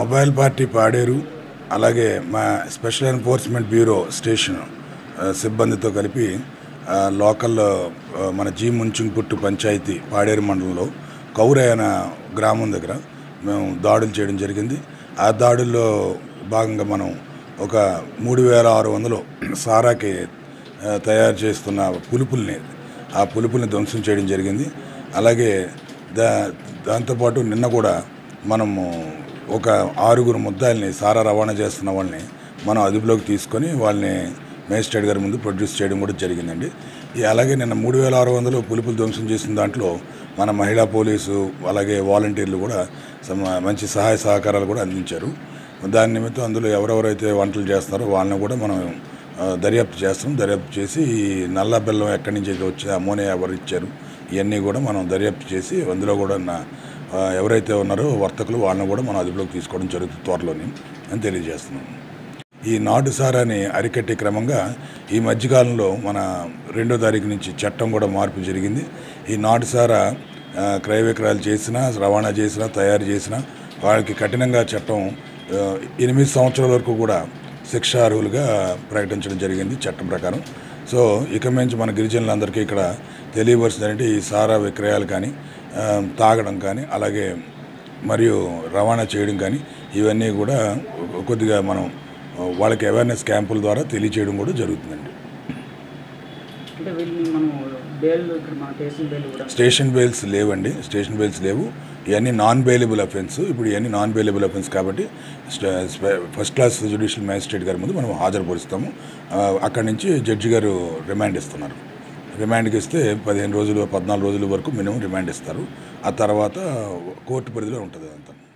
mobile party Paderu అలాగే మా special enforcement bureau station ఆ, సిబ్బందితో కలిపి ఆ, లోకల్ ఆ, మన జీ ముంచింగ్పుట్టు పంచాయతీ పాడేరు మండలంలో కౌరే అనే గ్రామం దగ్గర మేము దాడులు చేయడం జరిగింది ఆ దాడుల్లో భాగంగా మనం ఒక మూడు వేల ఆరు వందలు సారాకి ఆ, తయారు చేస్తున్న పులుపుల్ని ఆ పులుపుల్ని ధ్వంసం చేయడం జరిగింది అలాగే దా దాంతోపాటు నిన్న కూడా మనము ఒక ఆరుగురు ముద్దాయిల్ని సారా రవాణా చేస్తున్న వాళ్ళని మనం అదుపులోకి తీసుకొని వాళ్ళని మేజిస్ట్రేట్ గారి ముందు ప్రొడ్యూస్ చేయడం కూడా జరిగిందండి ఈ అలాగే నిన్న మూడు వేల ఆరు వందలు పులుపులు ధ్వంసం చేసిన దాంట్లో మన మహిళా పోలీసు అలాగే వాలంటీర్లు కూడా సమ- మంచి సహాయ సహకారాలు కూడా అందించారు దాని నిమిత్తం అందులో ఎవరెవరైతే వంటలు చేస్తున్నారో వాళ్ళని కూడా మనం ఆ, దర్యాప్తు చేస్తాం దర్యాప్తు చేసి ఈ నల్ల బెల్లం ఎక్కడి నుంచి వచ్చి అమోనియా ఎవరు ఇచ్చారు ఇవన్నీ కూడా మనం దర్యాప్తు చేసి అందులో కూడా ఉన్న ఆ, ఎవరైతే ఉన్నారో వర్తకులు వాళ్ళని కూడా మనం అదుపులోకి తీసుకోవడం జరుగుతుంది త్వరలోని అని తెలియజేస్తున్నాం ఈ నాటు సారాన్ని అరికట్టే క్రమంగా ఈ మధ్యకాలంలో మన రెండో తారీఖు నుంచి చట్టం కూడా మార్పు జరిగింది ఈ నాటు సారా ఆ, క్రయ విక్రయాలు చేసినా రవాణా చేసినా తయారు చేసినా వాళ్ళకి కఠినంగా చట్టం ఆ, ఎనిమిది సంవత్సరాల వరకు కూడా శిక్షార్హులుగా ప్రకటించడం జరిగింది చట్టం ప్రకారం సో ఇక నుంచి మన గిరిజనులందరికీ ఇక్కడ తెలియవలసిందంటే ఈ సారా విక్రయాలు కానీ ఆ, తాగడం కానీ అలాగే మరియు రవాణా చేయడం కానీ ఇవన్నీ కూడా కొద్దిగా మనం వాళ్ళకి అవేర్నెస్ క్యాంపుల ద్వారా తెలియచేయడం కూడా జరుగుతుందండి అంటే వీళ్ళని మనం బెయిల్ ఇక్కడ మన స్టేషన్ బెయిల్ కూడా స్టేషన్ బెయిల్స్ లేవండి స్టేషన్ బెయిల్స్ లేవు ఇవన్నీ నాన్ బెయిలబుల్ అఫెన్స్ ఇప్పుడు ఇవన్నీ నాన్ బెయిలబుల్ అఫెన్స్ కాబట్టి స్ట- స్పె- ఫస్ట్ క్లాస్ జ్యుడిషియల్ మ్యాజిస్ట్రేట్ గారి ముందు మనం హాజరుపరుస్తాము ఆ, అక్కడి నుంచి జడ్జి గారు రిమాండ్ ఇస్తున్నారు రిమాండ్కి ఇస్తే పదిహేను రోజులు పద్నాలుగు రోజుల వరకు మినిమం రిమాండ్ ఇస్తారు ఆ తర్వాత కోర్టు పరిధిలో ఉంటుంది అదంతా